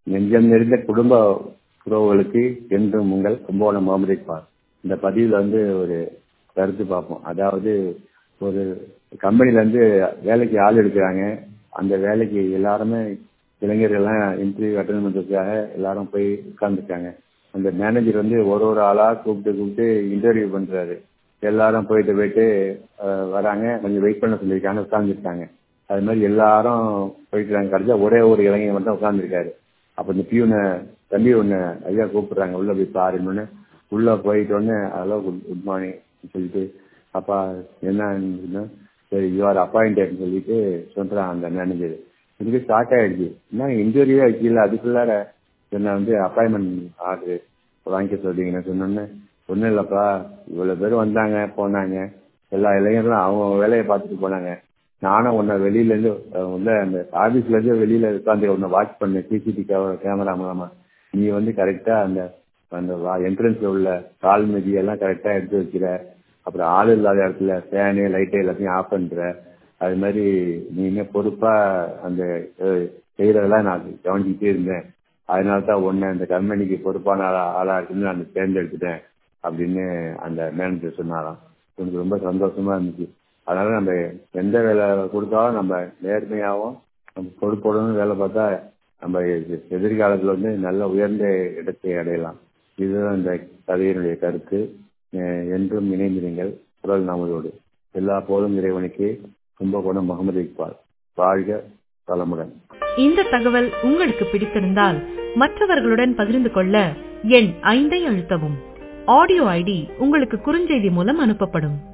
நெஞ்சம் நிறைந்த குடும்ப உறவுகளுக்கு என்றும் உங்கள் கும்பகோணம் முகமது இக்பால் இந்த பதிவில் வந்து ஒரு கருத்து பார்ப்போம் அதாவது ஒரு கம்பெனில இருந்து வேலைக்கு ஆள் எடுக்கிறாங்க அந்த வேலைக்கு எல்லாருமே இளைஞர்கள்லாம் இன்டர்வியூ அட்டன் பண்ணுறதுக்காக எல்லாரும் போய் உட்கார்ந்துருக்காங்க அந்த மேனேஜர் வந்து ஒரு ஒரு ஆளா கூப்பிட்டு கூப்பிட்டு இன்டர்வியூ பண்றாரு எல்லாரும் போயிட்டு போயிட்டு அஹ், வராங்க கொஞ்சம் வெயிட் பண்ண சொல்லியிருக்காங்க உட்கார்ந்துருக்காங்க அது மாதிரி எல்லாரும் போயிட்டு கடைசியா ஒரே ஒரு இளைஞர் மட்டும் உட்கார்ந்துருக்காரு அப்ப இந்த பியூனை தம்பி ஒன்று ஐயா கூப்பிடுறாங்க உள்ள போய் பாருன்னு உள்ள போயிட்டு உடனே ஹலோ குட் குட் மார்னிங் சொல்லிட்டு அப்பா என்ன சரி யூ ஆர் அப்பாயிண்டட்னு சொல்லிட்டு சொல்றான் அந்த மேனேஜர் எனக்கு ஷாக் ஆயிடுச்சு என்ன இன்டர்வியூ வைக்கல அதுக்குள்ளார என்ன வந்து அப்பாயின்மெண்ட் ஆர்டர் வாங்கிக்க சொல்றீங்கன்னு சொன்னோன்னே ஒன்றும் இல்லைப்பா இவ்வளோ பேர் வந்தாங்க போனாங்க எல்லா இளைஞர்களும் அவங்க வேலையை பார்த்துட்டு போனாங்க நானும் உன்னை வெளியிலேருந்து உள்ள அந்த ஆஃபீஸ்லேருந்து வெளியில் உட்காந்து உன்னை வாட்ச் பண்ணேன் சிசிடி கேமரா மூலமா நீ வந்து கரெக்டாக அந்த அந்த என்ட்ரன்ஸில் உள்ள கால் மிதி எல்லாம் கரெக்டாக எடுத்து வைக்கிற அப்புறம் ஆள் இல்லாத இடத்துல ஃபேனு லைட்டு எல்லாத்தையும் ஆஃப் பண்ணுற அது மாதிரி நீ இன்னும் பொறுப்பாக அந்த அஹ், செய்யறதெல்லாம் நான் கவனிச்சுட்டே இருந்தேன் அதனால தான் உன்னை அந்த கம்பெனிக்கு பொறுப்பான ஆளா ஆளா இருக்குன்னு நான் தேர்ந்தெடுத்துட்டேன் அப்படின்னு அந்த மேனேஜர் சொன்னாராம் எனக்கு ரொம்ப சந்தோஷமா இருந்துச்சு அதனால நம்ம எந்த வேலை கொடுத்தாலும் நம்ம நேர்மையாகவும் நம்ம பொறுப்போடணும் வேலை பார்த்தா நம்ம எ- எதிர்காலத்துல வந்து நல்ல உயர்ந்த இடத்தை அடையலாம் இதுதான் இந்த கதையினுடைய கருத்து அஹ் என்றும் இணைந்திருங்கள் குரல் நாமதோடு எல்லா போதும் இறைவனுக்கு கும்பகோணம் முகமது இக்பால் வாழ்க வளமுடன் இந்த தகவல் உங்களுக்கு பிடித்திருந்தால் மற்றவர்களுடன் பகிர்ந்து கொள்ள எண் ஐந்தை அழுத்தவும் ஆடியோ ஐடி உங்களுக்கு குறுஞ்செய்தி மூலம் அனுப்பப்படும்